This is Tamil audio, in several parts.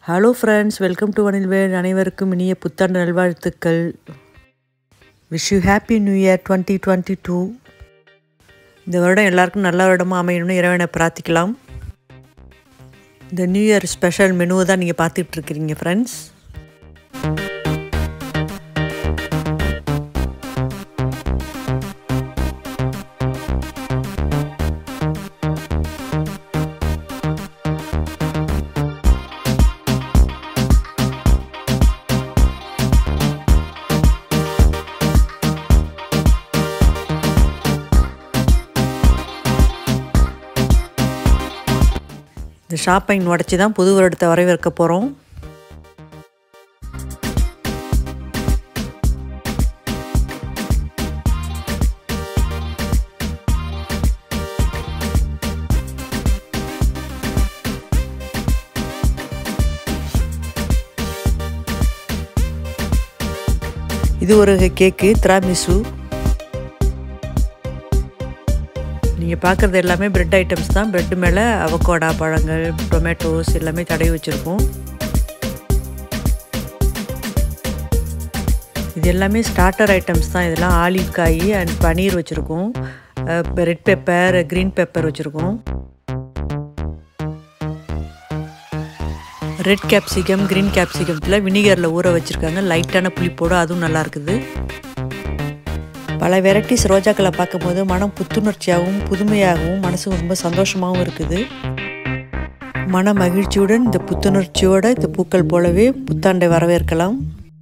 hello friends welcome to Vanilvel அனைவருக்கும் இனிய புத்தாண்டு நல்வாழ்த்துக்கள் wish you happy new year twenty twenty two இந்த வருடம் எல்லாருக்கும் நல்ல வருடமாக அமையணும்னு இறைவனை பிரார்த்திக்கலாம் இந்த நியூ இயர் ஸ்பெஷல் மெனுவை தான் நீங்கள் பார்த்துட்டு இருக்கிறீங்க ஃப்ரெண்ட்ஸ் இந்த ஷாப்பிங் உடச்சி தான் புது வருடத்தை வரவேற்க போகிறோம் இது ஒரு கேக்கு திராமிசு நீங்கள் பார்க்குறது எல்லாமே பிரெட் ஐட்டம்ஸ் தான் பிரெட் மேலே அவகோடா பழங்கள் டொமேட்டோஸ் எல்லாமே தடவி வச்சுருக்கோம் இது எல்லாமே ஸ்டார்டர் ஐட்டம்ஸ் தான் இதெல்லாம் ஆலிவ் காய் அண்ட் பனீர் வச்சுருக்கோம் ரெட் பெப்பர் க்ரீன் பெப்பர் வச்சுருக்கோம் ரெட் கேப்சிகம் க்ரீன் கேப்சிகத்தில் வினிகரில் ஊற வச்சுருக்காங்க லைட்டான புளிப்போடு அதுவும் நல்லா இருக்குது பல வெரைட்டிஸ் ரோஜாக்களை பார்க்கும்போது மனம் புத்துணர்ச்சியாகவும் புதுமையாகவும் மனசு ரொம்ப சந்தோஷமாகவும் இருக்குது மன மகிழ்ச்சியுடன் இந்த புத்துணர்ச்சியோட இந்த பூக்கள் போலவே புத்தாண்டை வரவேற்கலாம்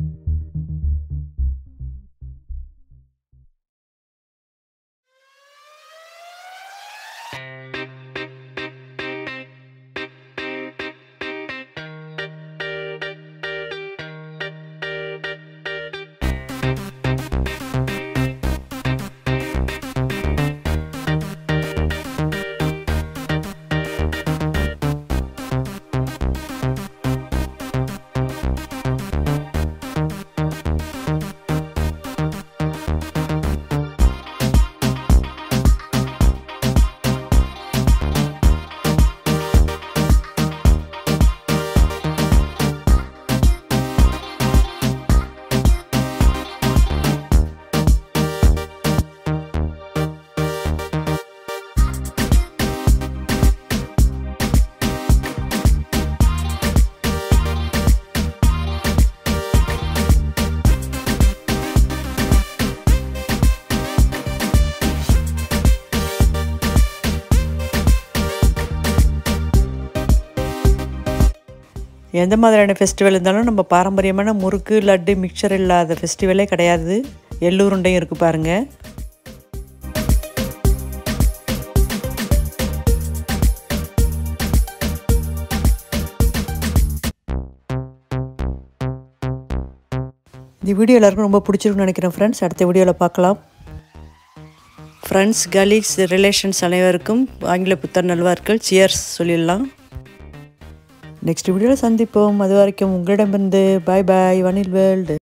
எந்த மாதிரியான ஃபெஸ்டிவல் இருந்தாலும் நம்ம பாரம்பரியமான முறுக்கு லட்டு மிக்சர் இல்லாத ஃபெஸ்டிவலே கிடையாது எள்ளூருண்டையும் இருக்குது பாருங்கள் இந்த வீடியோ எல்லாருக்கும் ரொம்ப பிடிச்சிருக்குன்னு நினைக்கிறேன் ஃப்ரெண்ட்ஸ் அடுத்த வீடியோவில் பார்க்கலாம் ஃப்ரெண்ட்ஸ் கலீக்ஸ் ரிலேஷன்ஸ் அனைவருக்கும் ஆங்கில புத்தர் நல்வார்கள் சியர்ஸ் சொல்லிடலாம் நெக்ஸ்ட் வீடியோவில் சந்திப்போம் அது வரைக்கும் உங்களிடமிருந்து பாய் பாய் வனில் வேர்ல்டு